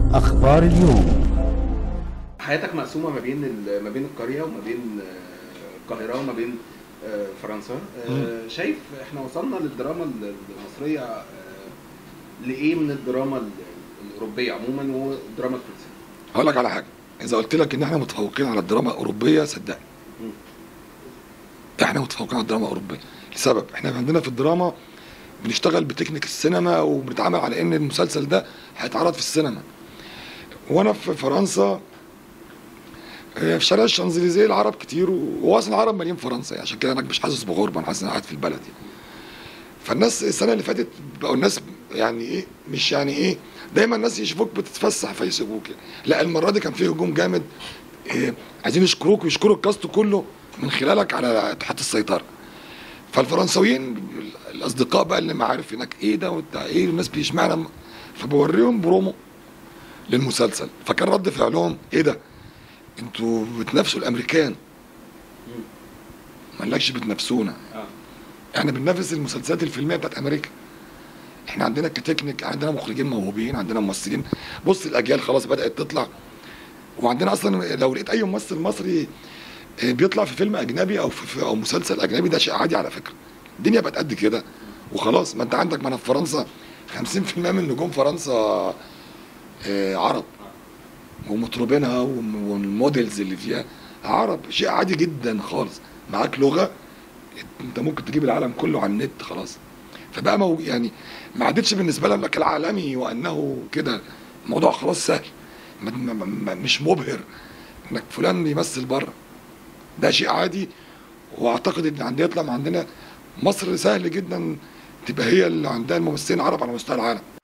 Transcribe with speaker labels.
Speaker 1: أخبار اليوم
Speaker 2: حياتك مقسومه ما بين ال- ما بين القريه وما بين آه، القاهره وما بين آه، فرنسا آه، شايف احنا وصلنا للدراما ال- المصريه آه، لايه من الدراما ال- الاوروبيه عموما والدراما الفرنسيه
Speaker 3: هقول لك على حاجه اذا قلت لك ان احنا متفوقين على الدراما الاوروبيه صدقني
Speaker 2: مم.
Speaker 3: احنا متفوقين على الدراما الاوروبيه لسبب احنا عندنا في الدراما بنشتغل بتكنيك السينما وبنتعامل على ان المسلسل ده هيتعرض في السينما وانا في فرنسا آه، في شارع الشانزليزيه العرب كتير وهو اصلا العرب مالين فرنسا يعني عشان كده انا مش حاسس بغربه انا حاسس ان انا قاعد في البلد يعني فالناس السنه اللي فاتت بقوا الناس يعني ايه مش يعني ايه دايما الناس يشوفوك بتتفسح فيسيبوك لا المره دي كان فيه هجوم جامد إيه عايزين يشكروك ويشكروا الكاست كله من خلالك على تحت السيطره فالفرنساويين الاصدقاء بقى اللي معارف هناك ايه ده وبتاع ايه الناس بيشمعنا فبوريهم برومو للمسلسل فكان رد فعلهم ايه ده انتوا بتنافسوا الامريكان مالكش بتنافسونا
Speaker 2: اه
Speaker 3: احنا بننافس المسلسلات الفيلميه بتاعت امريكا احنا عندنا كتكنيك عندنا مخرجين موهوبين عندنا ممثلين بص الاجيال خلاص بدات تطلع وعندنا اصلا لو لقيت اي ممثل مصري آه، بيطلع في فيلم اجنبي او في في- او مسلسل اجنبي ده شيء عادي على فكره الدنيا بقت قد كده وخلاص ما انت عندك ما انا في فرنسا 50% من نجوم فرنسا آه، عرب ومطربينها والم- والموديلز اللي فيها عرب شيء عادي جدا خالص معاك لغه انت ممكن تجيب العالم كله على النت خلاص فبقى مو يعني ما عادتش بالنسبه لك العالمي وانه كده الموضوع خلاص سهل ما- ما- ما- مش مبهر انك فلان بيمثل بره ده شيء عادي واعتقد ان عندنا يطلع من عندنا مصر سهل جدا تبقى هي اللي عندها الممثلين عرب على مستوى العالم